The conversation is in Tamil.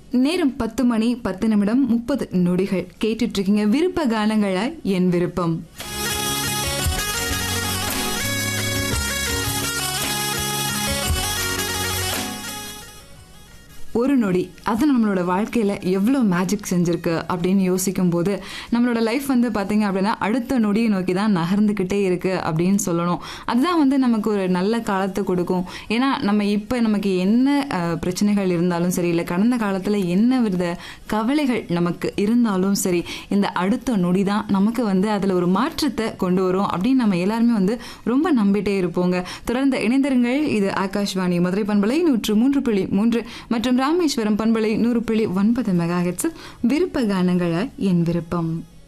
நேரம் பத்து மணி பத்து நிமிடம் முப்பது நொடிகள் கேட்டுட்டு இருக்கீங்க விருப்ப கானங்கள என் விருப்பம் ஒரு நொடி அது நம்மளோட வாழ்க்கையில் எவ்வளோ மேஜிக் செஞ்சுருக்கு அப்படின்னு யோசிக்கும் போது நம்மளோட லைஃப் வந்து பார்த்தீங்க அப்படின்னா அடுத்த நொடியை நோக்கி தான் நகர்ந்துக்கிட்டே இருக்கு அப்படின்னு சொல்லணும் அதுதான் வந்து நமக்கு ஒரு நல்ல காலத்தை கொடுக்கும் ஏன்னா நம்ம இப்போ நமக்கு என்ன அஹ், பிரச்சனைகள் இருந்தாலும் சரி இல்லை கடந்த காலத்தில் என்ன வித கவலைகள் நமக்கு இருந்தாலும் சரி இந்த அடுத்த நொடி தான் நமக்கு வந்து அதில் ஒரு மாற்றத்தை கொண்டு வரும் அப்படின்னு நம்ம எல்லாருமே வந்து ரொம்ப நம்பிட்டே இருப்போங்க தொடர்ந்து இணைந்திருங்கள் இது ஆகாஷ்வாணி மதுரை பண்பலை நூற்று மூன்று புள்ளி மூன்று மற்றும் ராமேஸ்வரம் பண்பலை நூறு புள்ளி ஒன்பது மெகா விருப்ப கானங்கள என் விருப்பம்